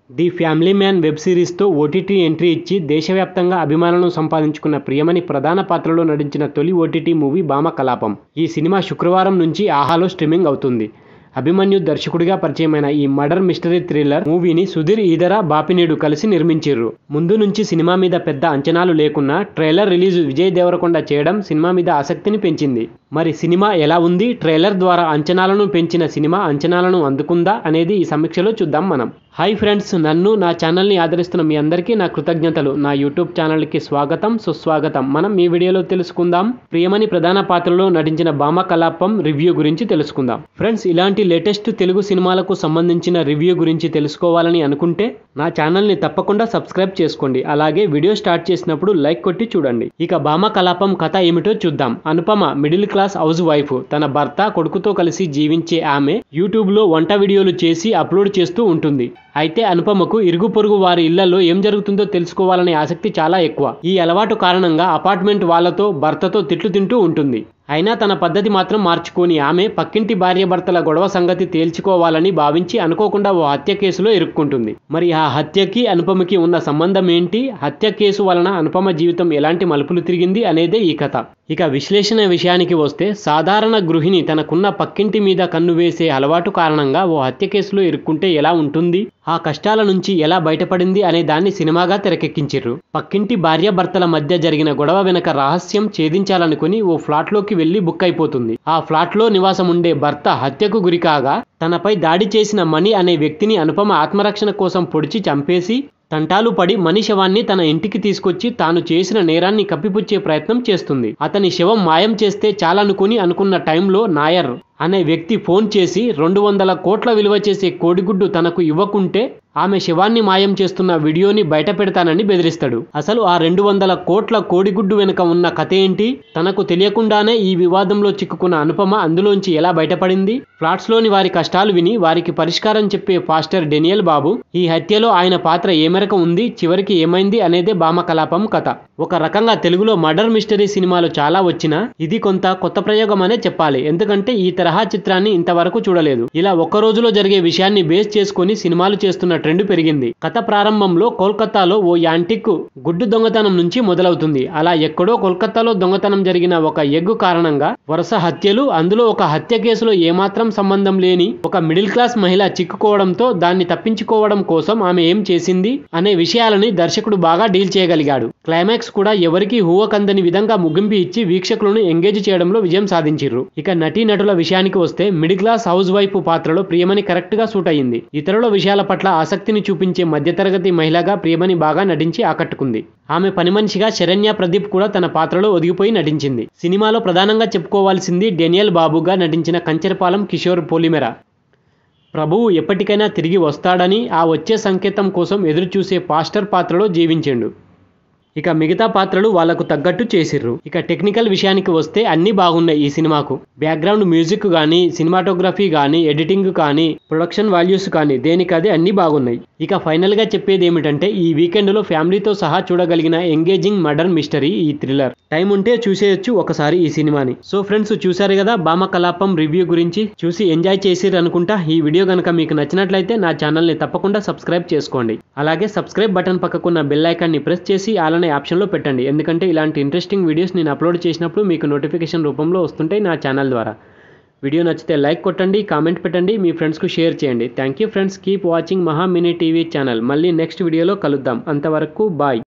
the family man web సిరీస్తో OTT entry ఇచ్చి దేశవ్యాప్తంగా అభిమానులను సంపాదించుకున్న ప్రియమణి ప్రధాన పాత్రలో నటించిన తొలి ఓటీటీ మూవీ భామ కలాపం ఈ సినిమా శుక్రవారం నుంచి ఆహాలో స్ట్రీమింగ్ అవుతుంది అభిమన్యు దర్శకుడిగా పరిచయమైన ఈ మర్డర్ మిస్టరీ థ్రిల్లర్ మూవీని సుధీర్ ఈదర బాపినీడు కలిసి నిర్మించిర్రు ముందు నుంచి సినిమా మీద పెద్ద అంచనాలు లేకున్నా ట్రైలర్ రిలీజ్ విజయ్ దేవరకొండ చేయడం సినిమా మీద ఆసక్తిని పెంచింది మరి సినిమా ఎలా ఉంది ట్రైలర్ ద్వారా అంచనాలను పెంచిన సినిమా అంచనాలను అందుకుందా అనేది ఈ సమీక్షలో చూద్దాం మనం హాయ్ ఫ్రెండ్స్ నన్ను నా ఛానల్ని ఆదరిస్తున్న మీ అందరికీ నా కృతజ్ఞతలు నా యూట్యూబ్ ఛానల్కి స్వాగతం సుస్వాగతం మనం ఈ వీడియోలో తెలుసుకుందాం ప్రియమణి ప్రధాన పాత్రలో నటించిన భామ కలాపం రివ్యూ గురించి తెలుసుకుందాం ఫ్రెండ్స్ ఇలాంటి లేటెస్ట్ తెలుగు సినిమాలకు సంబంధించిన రివ్యూ గురించి తెలుసుకోవాలని అనుకుంటే నా ఛానల్ని తప్పకుండా సబ్స్క్రైబ్ చేసుకోండి అలాగే వీడియో స్టార్ట్ చేసినప్పుడు లైక్ కొట్టి చూడండి ఇక భామ కలాపం కథ ఏమిటో చూద్దాం Anupama middle class housewife తన భర్త కొడుకుతో కలిసి జీవించే ఆమె యూట్యూబ్లో వంట వీడియోలు చేసి అప్లోడ్ చేస్తూ ఉంటుంది అయితే అనుపమకు ఇరుగు పొరుగు వారి ఇళ్లలో ఏం జరుగుతుందో తెలుసుకోవాలనే ఆసక్తి చాలా ఎక్కువ ఈ అలవాటు కారణంగా అపార్ట్మెంట్ వాళ్ళతో భర్తతో తిట్లు తింటూ ఉంటుంది అయినా తన పద్ధతి మాత్రం మార్చుకొని ఆమె పక్కింటి భార్యాభర్తల గొడవ సంగతి తేల్చుకోవాలని భావించి అనుకోకుండా ఓ హత్య కేసులో ఇరుక్కుంటుంది మరి ఆ హత్యకి అనుపమకి ఉన్న సంబంధం ఏంటి హత్య కేసు వలన అనుపమ జీవితం ఎలాంటి మలుపులు తిరిగింది అనేదే ఈ కథ ఇక విశ్లేషణ విషయానికి వస్తే సాధారణ గృహిణి తనకున్న పక్కింటి మీద కన్ను వేసే అలవాటు కారణంగా ఓ హత్య కేసులో ఇరుక్కుంటే ఎలా ఉంటుంది ఆ కష్టాల నుంచి ఎలా బయటపడింది అనే దాన్ని సినిమాగా తెరకెక్కించారు పక్కింటి భార్యాభర్తల మధ్య జరిగిన గొడవ వెనక రహస్యం ఛేదించాలనుకుని ఓ ఫ్లాట్లోకి వెళ్లి బుక్ అయిపోతుంది ఆ ఫ్లాట్లో నివాసం ఉండే భర్త హత్యకు గురికాగా తనపై దాడి చేసిన మణి అనే వ్యక్తిని అనుపమ ఆత్మరక్షణ కోసం పొడిచి చంపేసి తంటాలు పడి మణి శవాన్ని తన ఇంటికి తీసుకొచ్చి తాను చేసిన నేరాన్ని కప్పిపుచ్చే ప్రయత్నం చేస్తుంది అతని శవం మాయం చేస్తే చాలనుకుని అనుకున్న టైంలో నాయర్ అనే వ్యక్తి ఫోన్ చేసి రెండు వందల కోట్ల విలువ చేసే కోడిగుడ్డు తనకు ఇవ్వకుంటే ఆమె శవాన్ని మాయం చేస్తున్న వీడియోని బయట పెడతానని బెదిరిస్తాడు అసలు ఆ రెండు వందల కోట్ల కోడిగుడ్డు వెనుక ఉన్న కథ ఏంటి తనకు తెలియకుండానే ఈ వివాదంలో చిక్కుకున్న అనుపమ అందులోంచి ఎలా బయటపడింది ఫ్లాట్స్లోని వారి కష్టాలు విని వారికి పరిష్కారం చెప్పే పాస్టర్ డెనియల్ బాబు ఈ హత్యలో ఆయన పాత్ర ఏ మేరకు ఉంది చివరికి ఏమైంది అనేదే భామ కలాపం కథ ఒక రకంగా తెలుగులో మర్డర్ మిస్టరీ సినిమాలు చాలా వచ్చినా ఇది కొంత కొత్త ప్రయోగం అనే చెప్పాలి ఎందుకంటే ఈ తరహా చిత్రాన్ని ఇంతవరకు చూడలేదు ఇలా ఒక్క రోజులో జరిగే విషయాన్ని బేస్ చేసుకుని సినిమాలు చేస్తున్న ట్రెండ్ పెరిగింది కథ ప్రారంభంలో కోల్కతాలో ఓ యాంటిక్ గుడ్డు దొంగతనం నుంచి మొదలవుతుంది అలా ఎక్కడో కోల్కతాలో దొంగతనం జరిగిన ఒక ఎగ్గు కారణంగా వరుస హత్యలు అందులో ఒక హత్య కేసులో ఏమాత్రం సంబంధం లేని ఒక మిడిల్ క్లాస్ మహిళ చిక్కుకోవడంతో దాన్ని తప్పించుకోవడం కోసం ఆమె ఏం చేసింది అనే విషయాలని దర్శకుడు బాగా డీల్ చేయగలిగాడు క్లైమాక్స్ కూడా ఎవరికి హూవకందని విధంగా ముగింపు ఇచ్చి వీక్షకులను ఎంగేజ్ చేయడంలో విజయం సాధించిర్రు ఇక నటీనటుల విషయానికి వస్తే మిడిల్ క్లాస్ హౌస్ వైఫ్ పాత్రలో ప్రియమణి కరెక్ట్ గా సూట్ అయింది ఇతరుల విషయాల పట్ల ఆసక్తిని చూపించే మధ్యతరగతి మహిళగా ప్రియమణి బాగా నటించి ఆకట్టుకుంది ఆమె పని మనిషిగా శరణ్య ప్రదీప్ కూడా తన పాత్రలో ఒదిగిపోయి నటించింది సినిమాలో ప్రధానంగా చెప్పుకోవాల్సింది డెనియల్ బాబుగా నటించిన కంచెరపాలెం కిషోర్ పోలిమెరా ప్రభువు ఎప్పటికైనా తిరిగి వస్తాడని ఆ వచ్చే సంకేతం కోసం ఎదురుచూసే పాస్టర్ పాత్రలో జీవించిండు ఇక మిగతా పాత్రలు వాళ్లకు తగ్గట్టు చేసిర్రు ఇక టెక్నికల్ విషయానికి వస్తే అన్నీ బాగున్నాయి ఈ సినిమాకు బ్యాక్గ్రౌండ్ మ్యూజిక్ కానీ సినిమాటోగ్రఫీ కానీ ఎడిటింగ్ కానీ ప్రొడక్షన్ వాల్యూస్ కానీ దేనికదే అన్నీ బాగున్నాయి ఇక ఫైనల్గా చెప్పేది ఏమిటంటే ఈ వీకెండ్లో ఫ్యామిలీతో సహా చూడగలిగిన ఎంగేజింగ్ మర్డర్ మిస్టరీ ఈ థ్రిల్లర్ టైం ఉంటే చూసేయొచ్చు ఒకసారి ఈ సినిమాని సో ఫ్రెండ్స్ చూసారు కదా బామ కలాపం రివ్యూ గురించి చూసి ఎంజాయ్ చేసిర్రు అనుకుంటా ఈ వీడియో కనుక మీకు నచ్చినట్లయితే నా ఛానల్ని తప్పకుండా సబ్స్క్రైబ్ చేసుకోండి అలాగే సబ్స్క్రైబ్ బటన్ పక్కకున్న బెల్ ఐకాన్ని ప్రెస్ చేసి అలానే ఆప్షన్లో పెట్టండి ఎందుకంటే ఇలాంటి ఇంట్రెస్టింగ్ వీడియోస్ నేను అప్లోడ్ చేసినప్పుడు మీకు నోటిఫికేషన్ రూపంలో వస్తుంటాయి నా ఛానల్ ద్వారా వీడియో నచ్చితే లైక్ కొట్టండి కామెంట్ పెట్టండి మీ ఫ్రెండ్స్కు షేర్ చేయండి thank you friends keep watching Maha mini TV channel మళ్ళీ నెక్స్ట్ వీడియోలో కలుద్దాం అంతవరకు బాయ్